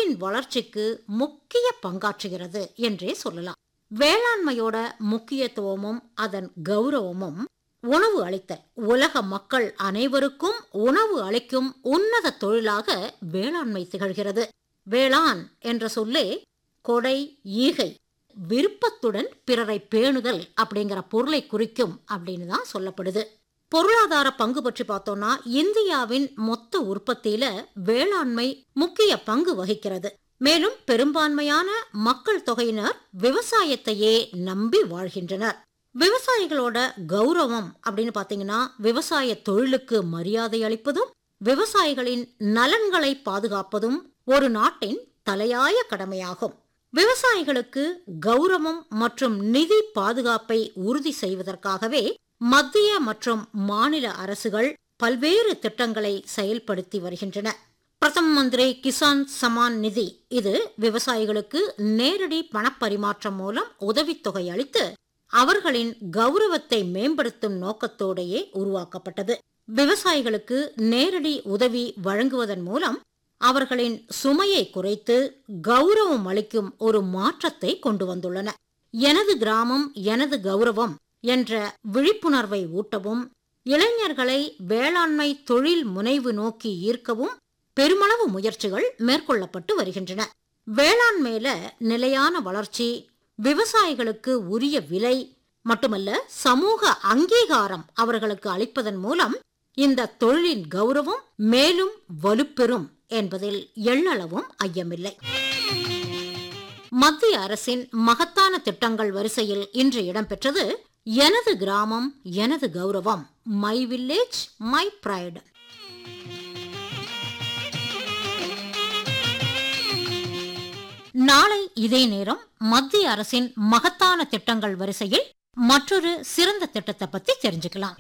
நாட்டின் வளர்ச்சிக்கு முக்கிய பங்காற்றுகிறது என்றே சொல்லலாம் வேளாண்மையோட முக்கியத்துவமும் அதன் கௌரவமும் உணவு அளித்தல் உலக மக்கள் அனைவருக்கும் உணவு அளிக்கும் உன்னத தொழிலாக வேளாண்மை திகழ்கிறது வேளாண் என்ற சொல்லே கொடை ஈகை விருப்பத்துடன் பிறரை பேணுதல் அப்படிங்கிற பொருளை குறிக்கும் அப்படின்னு தான் சொல்லப்படுது பொருளாதார பங்கு பற்றி பார்த்தோம்னா இந்தியாவின் மொத்த உற்பத்தியில வேளாண்மை முக்கிய பங்கு வகிக்கிறது மேலும் பெரும்பான்மையான மக்கள் தொகையினர் விவசாயத்தையே நம்பி வாழ்கின்றனர் விவசாயிகளோட கௌரவம் அப்படின்னு பாத்தீங்கன்னா விவசாய தொழிலுக்கு மரியாதை அளிப்பதும் விவசாயிகளின் நலன்களை பாதுகாப்பதும் ஒரு நாட்டின் தலையாய கடமையாகும் விவசாயிகளுக்கு கௌரவம் மற்றும் நிதி பாதுகாப்பை உறுதி செய்வதற்காகவே மத்திய மற்றும் மாநில அரசுகள் பல்வேறு திட்டங்களை செயல்படுத்தி வருகின்றன பிரதம மந்திரி கிசான் சமான் நிதி இது விவசாயிகளுக்கு நேரடி பணப்பரிமாற்றம் மூலம் உதவித்தொகை அளித்து அவர்களின் கௌரவத்தை மேம்படுத்தும் நோக்கத்தோடையே உருவாக்கப்பட்டது விவசாயிகளுக்கு நேரடி உதவி வழங்குவதன் மூலம் அவர்களின் சுமையை குறைத்து கௌரவம் அளிக்கும் ஒரு மாற்றத்தை கொண்டு வந்துள்ளன எனது கிராமம் எனது கௌரவம் என்ற விழிப்புணர்வை ஊட்டவும் இளைஞர்களை வேளாண்மை தொழில் முனைவு நோக்கி ஈர்க்கவும் பெருமளவு முயற்சிகள் மேற்கொள்ளப்பட்டு வருகின்றன வேளாண்மையில நிலையான வளர்ச்சி விவசாயிகளுக்கு உரிய விலை மட்டுமல்ல சமூக அங்கீகாரம் அவர்களுக்கு அளிப்பதன் மூலம் இந்த தொழிலின் கௌரவம் மேலும் வலுப்பெறும் என்பதில் எள்ளளவும் ஐயமில்லை மத்திய அரசின் மகத்தான திட்டங்கள் வரிசையில் இன்று இடம்பெற்றது எனது கிராமம் எனது கௌரவம் மை வில்லேஜ் மை பிரைடு நாளை இதே நேரம் மத்திய அரசின் மகத்தான திட்டங்கள் வரிசையில் மற்றொரு சிறந்த திட்டத்தை பத்தி தெரிஞ்சுக்கலாம்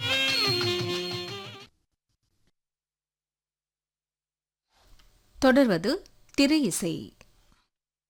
தொடர்வது திரை இசை